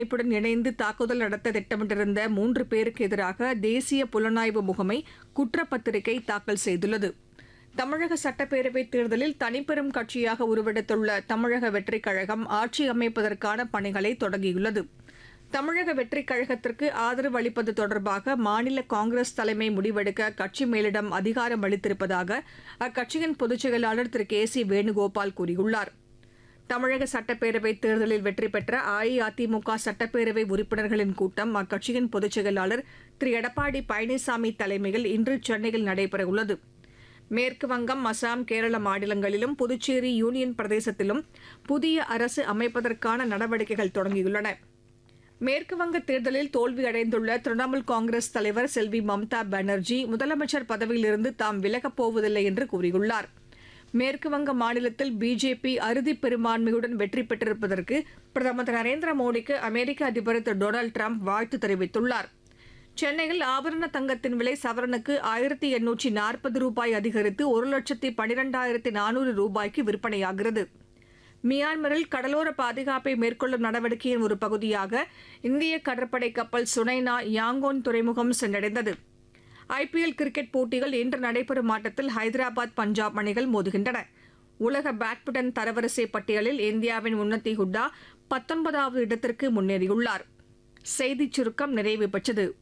அமைப்புடன் இணைந்து தாக்குதல் நடத்த திட்டமிட்டிருந்த மூன்று பேருக்கு எதிராக தேசிய புலனாய்வு முகமை குற்றப்பத்திரிகை தாக்கல் செய்துள்ளது தமிழக சட்டப்பேரவைத் தேர்தலில் தனிப்பெரும் கட்சியாக உருவெடுத்துள்ள தமிழக வெற்றிக் கழகம் ஆட்சி அமைப்பதற்கான பணிகளை தொடங்கியுள்ளது தமிழக வெற்றிக் கழகத்திற்கு ஆதரவு அளிப்பது தொடர்பாக மாநில காங்கிரஸ் தலைமை முடிவெடுக்க கட்சி மேலிடம் அதிகாரம் அளித்திருப்பதாக அக்கட்சியின் பொதுச் செயலாளர் திரு கே சி வேணுகோபால் கூறியுள்ளார் தமிழக சட்டப்பேரவைத் தேர்தலில் வெற்றி பெற்ற அஇஅதிமுக சட்டப்பேரவை உறுப்பினர்களின் கூட்டம் அக்கட்சியின் பொதுச் செயலாளர் திரு எடப்பாடி பழனிசாமி தலைமையில் இன்று சென்னையில் நடைபெறவுள்ளது மேற்கு வங்கம் அசாம் கேரள மாநிலங்களிலும் புதுச்சேரி யூனியன் பிரதேசத்திலும் புதிய அரசு அமைப்பதற்கான நடவடிக்கைகள் தொடங்கியுள்ளன மேற்கு வங்க தேர்தலில் தோல்வியடைந்துள்ள திரிணாமுல் காங்கிரஸ் தலைவர் செல்வி மம்தா பானர்ஜி முதலமைச்சர் பதவியிலிருந்து தாம் விலகப் போவதில்லை என்று கூறியுள்ளார் மேற்கு வங்க மாநிலத்தில் பிஜேபி அறுதி பெரும்பான்மையுடன் வெற்றி பெற்றிருப்பதற்கு பிரதமர் திரு நரேந்திர மோடிக்கு அமெரிக்க அதிபர் திரு டொனால்டு டிரம்ப் வாழ்த்து தெரிவித்துள்ளார் சென்னையில் ஆபரண தங்கத்தின் விலை சவரனுக்கு ஆயிரத்தி எண்ணூற்றி நாற்பது ரூபாய் அதிகரித்து ஒரு லட்சத்தி பனிரெண்டாயிரத்தி நானூறு ரூபாய்க்கு விற்பனையாகிறது மியான்மரில் கடலோர பாதுகாப்பை மேற்கொள்ளும் நடவடிக்கையின் ஒரு பகுதியாக இந்திய கடற்படை கப்பல் சுனைனா யாங்கோன் துறைமுகம் சென்றடைந்தது ஐபிஎல் கிரிக்கெட் போட்டிகள் இன்று நடைபெறும் ஆட்டத்தில் ஹைதராபாத் பஞ்சாப் அணிகள் மோதுகின்றன உலக பேட்மிண்டன் தரவரிசை பட்டியலில் இந்தியாவின் உன்னதி ஹுட்டா பத்தொன்பதாவது இடத்திற்கு முன்னேறியுள்ளார் செய்திச் சுருக்கம் நிறைவு பெற்றது